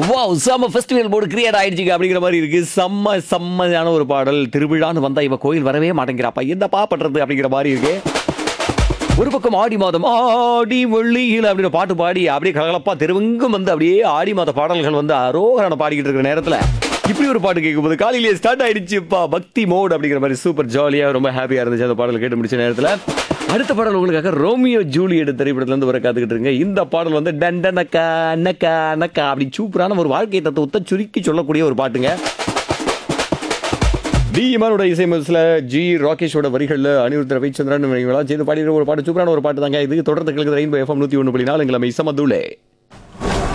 wow செம்ம festival board create ஆயிடுச்சுங்க அப்படிங்கிற மாதிரி இருக்கு செம்ம செம்மையான ஒரு பாடல் திருவிழான்னு வந்தா இவ கோயில் வரவே மாட்டேங்கிறாப்பா என்னப்பா பண்றது அப்படிங்கிற மாதிரி இருக்கு ஒரு பக்கம் ஆடி மாதம் ஆடி வெள்ளியில் அப்படின்ற பாட்டு பாடி அப்படியே கலகலப்பா தெருவெங்கும் வந்து அப்படியே ஆடி மாத பாடல்கள் வந்து அரோகரான பாடிக்கிட்டு இருக்கிற நேரத்தில் இப்படி ஒரு பாட்டு கேட்கும்போது காலையிலேயே ஸ்டார்ட் ஆயிடுச்சுப்பா பக்தி மோட் அப்படிங்கிற மாதிரி சூப்பர் ஜாலியாக ரொம்ப ஹாப்பியாக இருந்துச்சு அந்த பாடல் கேட்டு முடிச்ச நேரத்தில் அடுத்த பாடல் உங்களுக்காக ரோமியோ ஜூலியட் திரைப்படத்துல இருந்து வர காத்துக்கிட்டு இருங்க இந்த பாடல் வந்து டண்ட நக்கா நக்கா நக்கா அப்படி சூப்பரான ஒரு வாழ்க்கை தத்துவத்தை சுருக்கி சொல்லக்கூடிய ஒரு பாட்டுங்க டி இமானோட இசை முசில் ஜி ராகேஷோட வரிகளில் அனிருத் ரவிச்சந்திரன் இவங்களாம் சேர்ந்து பாடிக்கிற ஒரு பாட்டு சூப்பரான ஒரு பாட்டு தாங்க இது தொடர்ந்து கிழக்கு ரெயின்போ எஃப்எம் நூற்றி ஒன்று புள்ளி நாலு எங்களை சமதுலே